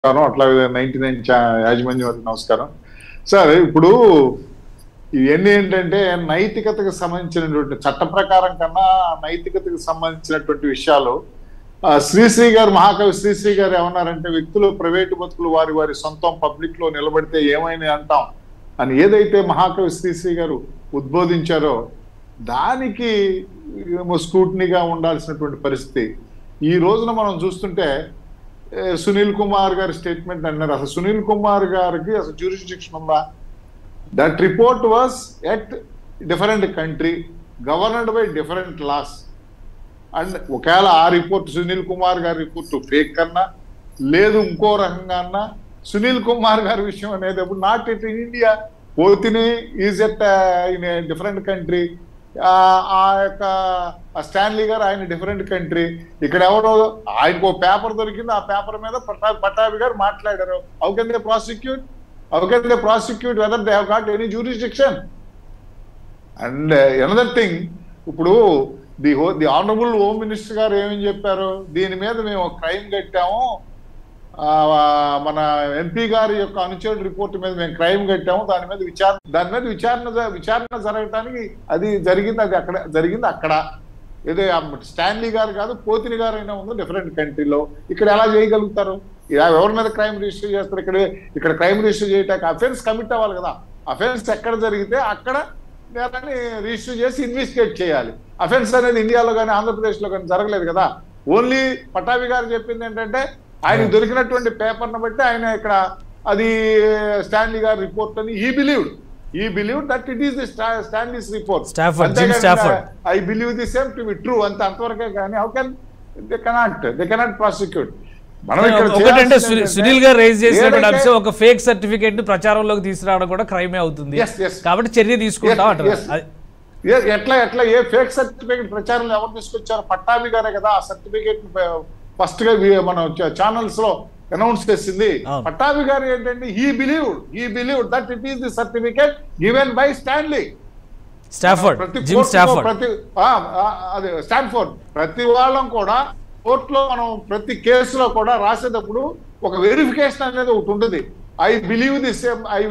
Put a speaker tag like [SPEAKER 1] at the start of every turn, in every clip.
[SPEAKER 1] నమస్కారం అట్లాగే ninety nine యాజమాన్యం వారికి నమస్కారం సార్ ఇప్పుడు ఇవన్నీ ఏంటంటే నైతికతకు సంబంధించినటువంటి చట్ట ప్రకారం కన్నా నైతికతకు సంబంధించినటువంటి విషయాలు ఆ, శ్రీశ్రీ గారు మహాకవి శ్రీశ్రీ గారు ఏమన్నారంటే వ్యక్తులు ప్రైవేటు బతుకులు వారి వారి సొంతం పబ్లిక్ లో నిలబడితే ఏమైనా అంటాం అని ఏదైతే మహాకవి శ్రీశ్రీ గారు ఉద్బోధించారో దానికి ఏమో స్క్రూట్నీగా ఉండాల్సినటువంటి పరిస్థితి ఈ రోజున మనం చూస్తుంటే ఏ, సునీల్ కుమార్ గారి స్టేట్మెంట్ అన్నారు అసలు సునీల్ కుమార్ గారికి అసలు జ్యూరిస్డిక్షన్ ఉందా that report was at different country governed by different laws and ఒకవేళ ఆ రిపోర్ట్ సునీల్ కుమార్ గారి రిపోర్ట్ ఫేక్ కన్నా లేదు ఇంకో రకంగా అన్నా సునీల్ కుమార్ గారి విషయం అనేది నాట్ ఇట్ ఇన్ ఇండియా పోతిని is at in different country ఆ యొక్క ఆ స్టాన్లీ గారు ఆయన డిఫరెంట్ కంట్రీ ఇక్కడ ఎవరో ఆయనకు ఒక పేపర్ దొరికింది ఆ పేపర్ మీద పట్టా పట్టాభి గారు మాట్లాడారు how can they prosecute how can they prosecute whether they have got any jurisdiction and another thing ఇప్పుడు the ho the honourable home minister గారు ఏమని చెప్పారు దీని మీద మేము క్రైమ్ కట్టాము ఆ, మన ఎంపీ గారి యొక్క అనుచరుడు రిపోర్ట్ మీద మేము క్రైమ్ కట్టాము దాని మీద విచారణ దాని మీద విచారణ జ- విచారణ జరగటానికి అది జరిగింది అది అక్కడ జరిగింది అక్కడ ఏదో ఆ స్టాన్లీ గారు కాదు పోతిని గారు అయినా ఉంది డిఫరెంట్ కంట్రీలో ఇక్కడ ఎలా చేయగలుగుతారు ఇలా ఎవరి మీద క్రైమ్ రిజిస్టర్ చేస్తారు ఇక్కడ ఇక్కడ క్రైమ్ రిజిస్టర్ చేయటానికి అఫెన్స్ కమిట్ అవ్వాలి కదా అఫెన్స్ ఎక్కడ జరిగితే అక్కడ నేరాన్ని రిజిస్టర్ చేసి ఇన్వెస్టిగేట్ చేయాలి అఫెన్స్ అనేది ఇండియాలో కానీ ఆంధ్రప్రదేశ్లో కానీ జరగలేదు కదా ఓన్లీ పటాభి గారు చెప్పింది ఏంటంటే ఆయనకు దొరికినటువంటి పేపర్ను బట్టి ఆయన ఇక్కడ అది స్టాన్లీ గారి రిపోర్ట్ అని I believed I believe that it is the Stanley's report
[SPEAKER 2] Stafford, Jim Stafford.
[SPEAKER 1] I believe the same to be true అంత అంతవరకే కానీ how can they cannot they cannot prosecute మనం ఇక్కడ
[SPEAKER 2] ఒకటంటే
[SPEAKER 1] చేయాల్సింది
[SPEAKER 2] సునీల్-
[SPEAKER 1] ఏంటంటే
[SPEAKER 2] సునీల్ గారు రైజ్ చేసినటువంటి
[SPEAKER 1] ఏదైతే-
[SPEAKER 2] అంశం ఒక ఫేక్ సర్టిఫికేట్ ని ప్రచారంలోకి తీసుకురావడం కూడా క్రైమే అవుతుంది
[SPEAKER 1] Yes, yes.
[SPEAKER 2] కాబట్టి చర్య తీసుకుంటాం
[SPEAKER 1] Yes,
[SPEAKER 2] అంటారు
[SPEAKER 1] yes.
[SPEAKER 2] అది-
[SPEAKER 1] ఏ- ఎట్లా ఎట్లా ఏ ఫేక్ సర్టిఫికేట్ ప్రచారంలో ఎవరు తీసుకొచ్చారు పట్టాభి గారే కదా ఆ సర్టిఫికేట్ ఫస్ట్ గా వి- మన ఛానల్స్ లో అనౌన్స్ చేసింది
[SPEAKER 2] అవును.
[SPEAKER 1] పట్టాభి గారు ఏంటంటే I believe I believe that it is the certificate given by Stanley
[SPEAKER 2] Stafford
[SPEAKER 1] ప్రతి
[SPEAKER 2] జిమ్
[SPEAKER 1] కోర్టులో
[SPEAKER 2] స్టాఫర్డ్
[SPEAKER 1] ప్రతి ఆ, ఆ, అదే స్టాన్ఫోర్డ్ ప్రతి వాళ్ళం కూడా కోర్టులో మనం ప్రతి కేసులో కూడా రాసేటప్పుడు ఒక వెరిఫికేషన్ అనేది ఒకటి ఉంటుంది I believe the same I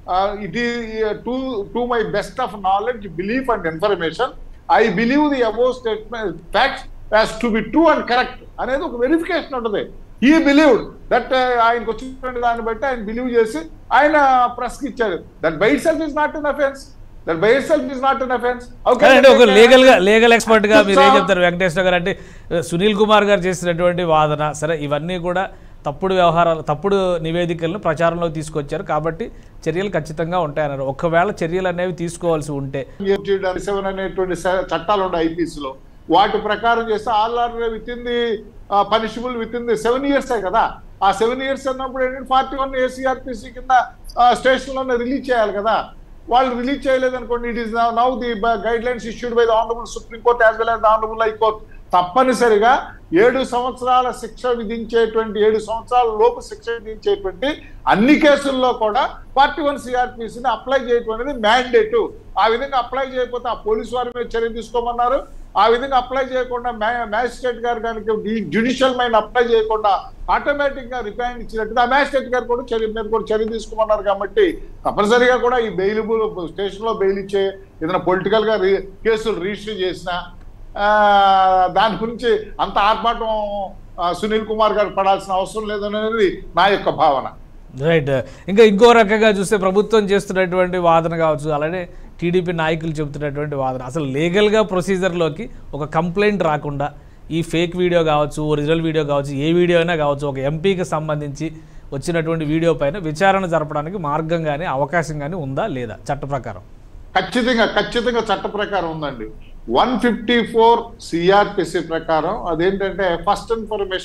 [SPEAKER 1] it I to to my best of knowledge belief and information I believe the above statement facts as to be true and correct అనేది ఒక వెరిఫికేషన్ ఉంటుంది ఈ బిలీవ్డ్ దట్ ఆయనకు వచ్చినటువంటి దాన్ని బట్టి ఆయన believe చేసి ఆయన ప్రెస్ కి ఇచ్చాడు that by self is not in offence that by self is not in offence
[SPEAKER 2] అంటే ఒక లీగల్ గా లీగల్ ఎక్స్పర్ట్ గా మీరు ఏం చెప్తారు వెంకటేశ్వర గారు అంటే సునీల్ కుమార్ గారు చేసినటువంటి వాదన సరే ఇవన్నీ కూడా తప్పుడు వ్యవహారాలు తప్పుడు నివేదికలను ప్రచారంలోకి తీసుకొచ్చారు కాబట్టి చర్యలు ఖచ్చితంగా ఉంటాయన్నారు ఒకవేళ చర్యలు అనేవి తీసుకోవాల్సి ఉంటే
[SPEAKER 1] సెవెన్ అనేటువంటి స- చట్టాలు ఉన్నాయి ఐపీసీ లో వాటి ప్రకారం చేస్తే all are with in the punishable with in the seven years కదా ఆ సెవెన్ ఇయర్స్ అన్నప్పుడు ఏంటంటే ఫార్టీ వన్ ఏసీఆర్పిసి కింద స్టేషన్ లోనే రిలీజ్ చేయాలి కదా వాళ్ళు రిలీజ్ చేయలేదు అనుకోండి it is now the guidelines issued by the honourable Supreme Court as well as the honourable High Court తప్పనిసరిగా ఏడు సంవత్సరాల శిక్ష విధించేటువంటి ఏడు సంవత్సరాల లోపు శిక్ష విధించేటువంటి అన్ని కేసుల్లో కూడా ఫార్టీ వన్ సిఆర్పిసిని అప్లై చేయటం అనేది మ్యాండేట్ ఆ విధంగా అప్లై చేయకపోతే ఆ పోలీసు వారి మీద చర్య తీసుకోమన్నారు ఆ విధంగా అప్లై చేయకుండా మ్యాజిస్ట్రేట్ గారు కనుక జ్యుడిషియల్ మైండ్ అప్లై చేయకుండా ఆటోమేటిక్ గా రిఫైండ్ ఇచ్చినట్టు ఆ మ్యాజిస్ట్రేట్ గారు కూడా చర్య మీద కూడా చర్య తీసుకోమన్నారు కాబట్టి తప్పనిసరిగా కూడా ఈ బెయిలబుల్ స్టేషన్ లో బెయిల్ ఇచ్చే ఏదైనా పొలిటికల్ గా రి- కేసులు రిజిస్టర్ చేసినా ఆ, దాని గురించి అంత ఆర్భాటం ఆ, సునీల్ కుమార్ గారు పడాల్సిన అవసరం లేదనేది నా యొక్క భావన
[SPEAKER 2] రైట్ ఇంకా ఇంకో రకంగా చూస్తే ప్రభుత్వం చేస్తున్నటువంటి వాదన కావచ్చు అలానే టీడీపీ నాయకులు చెబుతున్నటువంటి వాదన అసలు లీగల్గా ప్రొసీజర్లోకి ఒక కంప్లైంట్ రాకుండా ఈ ఫేక్ వీడియో కావచ్చు ఒరిజినల్ వీడియో కావచ్చు ఏ వీడియో అయినా కావచ్చు ఒక ఎంపీకి సంబంధించి వచ్చినటువంటి వీడియో పైన విచారణ జరపడానికి మార్గం కానీ అవకాశం కానీ ఉందా లేదా చట్ట ప్రకారం
[SPEAKER 1] ఖచ్చితంగా ఖచ్చితంగా చట్ట ప్రకారం ఉందండి వన్ ఫిఫ్టీ ఫోర్ సిఆర్పిసి ప్రకారం అదేంటంటే ఫస్ట్ ఇన్ఫర్మేషన్